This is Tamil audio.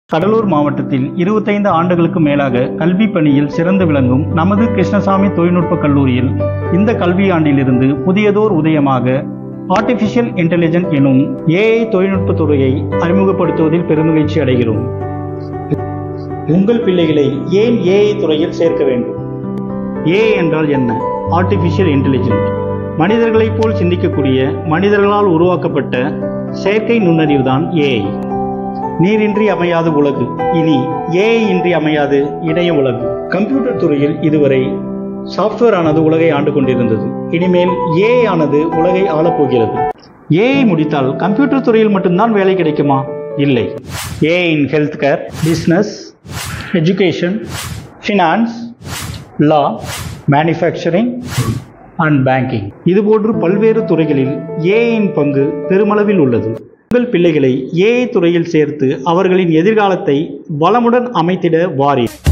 கடலூர் மாவட்டத்தில் இருபத்தைந்து ஆண்டுகளுக்கு மேலாக கல்வி பணியில் சிறந்து விளங்கும் நமது கிருஷ்ணசாமி தொழில்நுட்ப கல்லூரியில் இந்த கல்வியாண்டிலிருந்து புதியதோர் உதயமாக ஆர்டிஃபிஷியல் இன்டெலிஜென்ட் எனும் ஏஐ தொழில்நுட்பத் துறையை அறிமுகப்படுத்துவதில் பெருமகிழ்ச்சி அடைகிறோம் உங்கள் பிள்ளைகளை ஏன் ஏஐ துறையில் சேர்க்க வேண்டும் ஏஐ என்றால் என்ன ஆர்டிஃபிஷியல் இன்டெலிஜென்ட் மனிதர்களைப் போல் சிந்திக்கக்கூடிய மனிதர்களால் உருவாக்கப்பட்ட செயற்கை நுண்ணறிவு தான் ஏஐ நீரின்றி அமையாத உலகு இனி ஏஐ இன்றி அமையாது இணைய உலகு கம்ப்யூட்டர் துறையில் இதுவரை சாஃப்ட்வேர் ஆனது உலகை ஆண்டு கொண்டிருந்தது இனிமேல் ஏஐ ஆனது உலகை ஆளப்போகிறது ஏஐ முடித்தால் கம்ப்யூட்டர் துறையில் மட்டும்தான் வேலை கிடைக்குமா இல்லை AI in health care business education finance law manufacturing and banking இதுபோன்று பல்வேறு துறைகளில் ஏஐயின் பங்கு பெருமளவில் உள்ளது உங்கள் பிள்ளைகளை ஏஐ துறையில் சேர்த்து அவர்களின் எதிர்காலத்தை வளமுடன் அமைத்திட வாரி